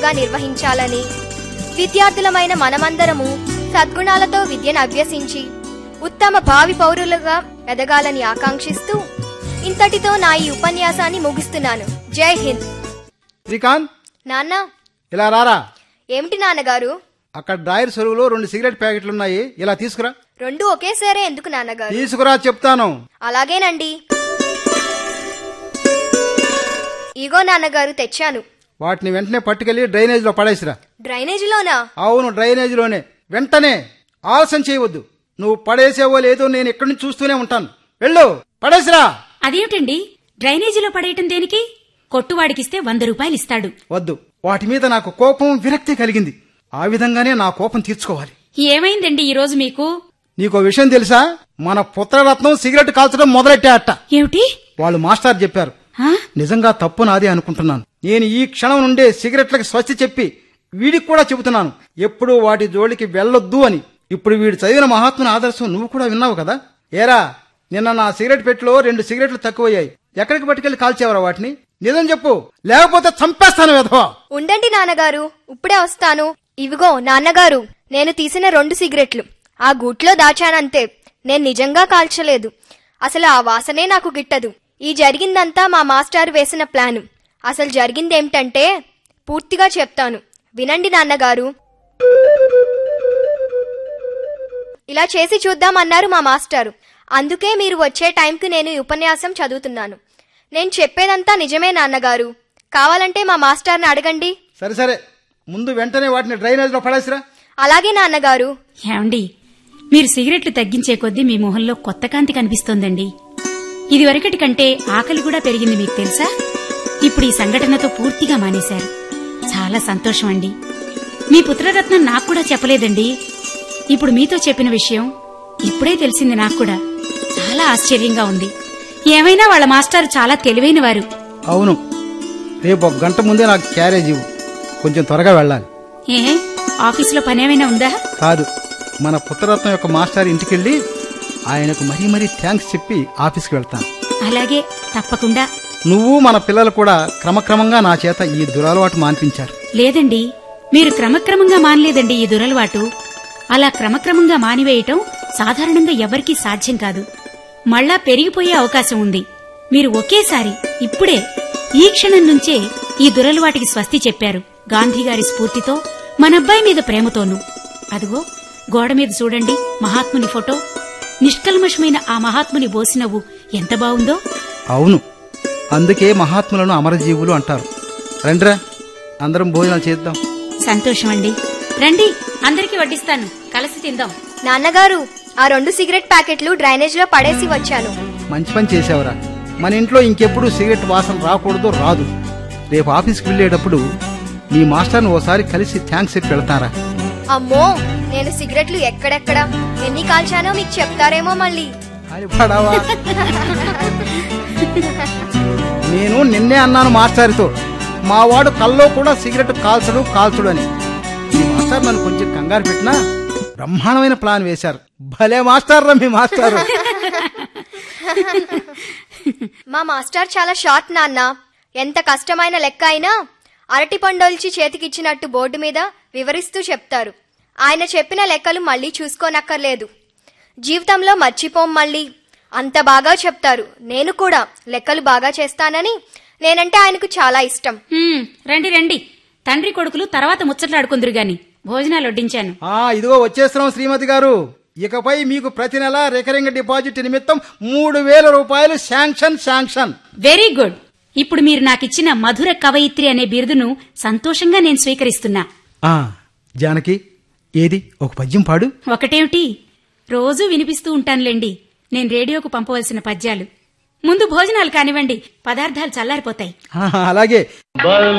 బాగా నిర్వహించాలని విద్యార్థులమైన మనమందరము సద్గుణాలతో విద్యను అభ్యసించి ఉత్తమ భావి పౌరులుగా ఎదగాలని ఆకాంక్షిస్తూ ఇంతటితో నా ఈ ఉపన్యాసాన్ని ముగిస్తున్నాను జై హింద్ శ్రీకాంత్ నాన్న ఇలా రారా ఏమిటి నాన్నగారు అక్కడ డ్రాయర్ సరువులో రెండు సిగరెట్ ప్యాకెట్లు ఉన్నాయి ఇలా తీసుకురా రెండు ఒకేసారే ఎందుకు నాన్నగారు తీసుకురా చెప్తాను అలాగేనండి ఇగో నాన్నగారు తెచ్చాను వాటిని వెంటనే పట్టుకెళ్లి డ్రైనేజ్ లో పడేసిరా డ్రైనేజీలోనా అవును డ్రైనేజ్ లోనే వెంటనే ఆలస్యం చేయవద్దు నువ్వు పడేసేవో లేదో నేను ఇక్కడి నుంచి చూస్తూనే ఉంటాను వెళ్ళు పడేసిరా అదేమిటండి డ్రైనేజీలో పడేయటం దేనికి కొట్టువాడికిస్తే వంద రూపాయలు ఇస్తాడు వద్దు వాటి మీద నాకు కోపం విరక్తి కలిగింది ఆ విధంగానే నా కోపం తీర్చుకోవాలి ఏమైందండి ఈ రోజు మీకు నీకో విషయం తెలుసా మన పుత్రరత్నం సిగరెట్ కాల్చడం మొదలెట్టాట ఏమిటి వాళ్ళు మాస్టర్ చెప్పారు ఆ? నిజంగా తప్పు నాదే అనుకుంటున్నాను నేను ఈ క్షణం నుండే సిగరెట్లకు స్వస్తి చెప్పి వీడికి కూడా చెబుతున్నాను ఎప్పుడూ వాటి జోలికి వెళ్ళొద్దు అని ఇప్పుడు వీడు చదివిన మహాత్ముని ఆదర్శం నువ్వు కూడా విన్నావు కదా ఏరా నిన్న నా సిగరెట్ పెట్టిలో రెండు సిగరెట్లు తక్కువయ్యాయి ఎక్కడికి పట్టుకెళ్లి కాల్చేవరా వాటిని నిజం చెప్పు లేకపోతే చంపేస్తాను వెధవా ఉండండి నాన్నగారు ఇప్పుడే వస్తాను ఇవిగో నాన్నగారు నేను తీసిన రెండు సిగరెట్లు ఆ గూట్లో దాచానంతే నేను నిజంగా కాల్చలేదు అసలు ఆ వాసనే నాకు గిట్టదు ఈ జరిగిందంతా మా మాస్టర్ వేసిన ప్లాను అసలు జరిగిందేమిటంటే పూర్తిగా చెప్తాను వినండి నాన్నగారు ఇలా చేసి చూద్దామన్నారు మా మాస్టారు అందుకే మీరు వచ్చే టైంకి నేను ఈ ఉపన్యాసం చదువుతున్నాను నేను చెప్పేదంతా నిజమే నాన్నగారు కావాలంటే మా మాస్టర్ని అడగండి సరే సరే ముందు వెంటనే వాటిని డ్రైనేజ్ లో పడేసిరా అలాగే నాన్నగారు ఏమండి మీరు సిగరెట్లు తగ్గించే కొద్దీ మీ మొహంలో కొత్త కాంతి కనిపిస్తోందండి ఇదివరకటి కంటే ఆకలి కూడా పెరిగింది మీకు తెలుసా ఇప్పుడు ఈ సంఘటనతో పూర్తిగా మానేశారు చాలా సంతోషం అండి మీ పుత్రరత్నం నాకు కూడా చెప్పలేదండి ఇప్పుడు మీతో చెప్పిన విషయం ఇప్పుడే తెలిసింది నాకు కూడా చాలా ఆశ్చర్యంగా ఉంది ఏమైనా వాళ్ళ మాస్టర్ చాలా తెలివైన వారు అవును రేపు ఒక గంట ముందే నాకు క్యారేజ్ ఇవ్వు కొంచెం త్వరగా వెళ్ళాలి ఏ ఆఫీసులో పనేమైనా ఉందా కాదు మన పుత్రరత్నం యొక్క మాస్టర్ ఇంటికెళ్ళి ఆయనకు మరీ మరీ థ్యాంక్స్ చెప్పి ఆఫీస్కి వెళ్తాను అలాగే తప్పకుండా నువ్వు మన పిల్లలు కూడా క్రమక్రమంగా నా చేత ఈ దురలవాటు మాన్పించారు లేదండి మీరు క్రమక్రమంగా మానలేదండి ఈ దురలవాటు అలా క్రమక్రమంగా మానివేయటం సాధారణంగా ఎవరికీ సాధ్యం కాదు మళ్ళా పెరిగిపోయే అవకాశం ఉంది మీరు ఒకేసారి ఇప్పుడే ఈ క్షణం నుంచే ఈ దురలవాటికి స్వస్తి చెప్పారు గాంధీగారి స్ఫూర్తితో మనబ్బాయి మీద ప్రేమతోనూ అదిగో గోడ మీద చూడండి మహాత్ముని ఫోటో నిష్కల్మషమైన ఆ మహాత్ముని బోసినవ్వు ఎంత బావుందో అవును అందుకే మహాత్ములను అమరజీవులు అంటారు రండిరా అందరం భోజనాలు చేద్దాం సంతోషం అండి రండి అందరికీ వడ్డిస్తాను కలిసి తిందాం నాన్నగారు ఆ రెండు సిగరెట్ ప్యాకెట్లు డ్రైనేజ్ లో పడేసి వచ్చాను మంచి పని చేసావురా మన ఇంట్లో ఇంకెప్పుడు సిగరెట్ వాసన రాకూడదు రాదు రేపు ఆఫీస్కి వెళ్ళేటప్పుడు నీ మాస్టర్ని ఓసారి కలిసి థ్యాంక్స్ చెప్పి వెళ్తారా అమ్మో నేను సిగరెట్లు ఎక్కడెక్కడ ఎన్ని కాల్చానో మీకు చెప్తారేమో మళ్ళీ అని పడావా నేను నిన్నే అన్నాను మాస్టారితో మా వాడు కల్లో కూడా సిగరెట్ కాల్చడు కాల్చడు అని ఈ మాస్టర్ నన్ను కొంచెం కంగారు పెట్టినా బ్రహ్మాండమైన ప్లాన్ వేశారు భలే మాస్టర్ రా మీ మాస్టర్ మా మాస్టర్ చాలా షార్ట్ నాన్న ఎంత కష్టమైన లెక్క అయినా అరటి పండొల్చి చేతికిచ్చినట్టు బోర్డు మీద వివరిస్తూ చెప్తారు ఆయన చెప్పిన లెక్కలు మళ్ళీ చూసుకోనక్కర్లేదు జీవితంలో మర్చిపోం మళ్ళీ అంత బాగా చెప్తారు నేను కూడా లెక్కలు బాగా చేస్తానని నేనంటే ఆయనకు చాలా ఇష్టం హ్మ్, రండి రండి తండ్రి కొడుకులు తర్వాత ముచ్చట్లాడుకుందరు గాని భోజనాలు వడ్డించాను ఆ ఇదిగో వచ్చేస్తున్నాం శ్రీమతి గారు ఇకపై మీకు ప్రతి నెల రికరింగ్ డిపాజిట్ నిమిత్తం మూడు వేల రూపాయలు శాంక్షన్ శాంక్షన్ వెరీ గుడ్ ఇప్పుడు మీరు నాకిచ్చిన మధుర కవయిత్రి అనే బిరుదును సంతోషంగా నేను స్వీకరిస్తున్నా ఆ జానకి ఏది ఒక పద్యం పాడు ఒకటేమిటి రోజూ వినిపిస్తూ ఉంటానులేండి నేను రేడియోకు పంపవలసిన పద్యాలు ముందు భోజనాలు కానివ్వండి పదార్థాలు చల్లారిపోతాయి ఆ, అలాగే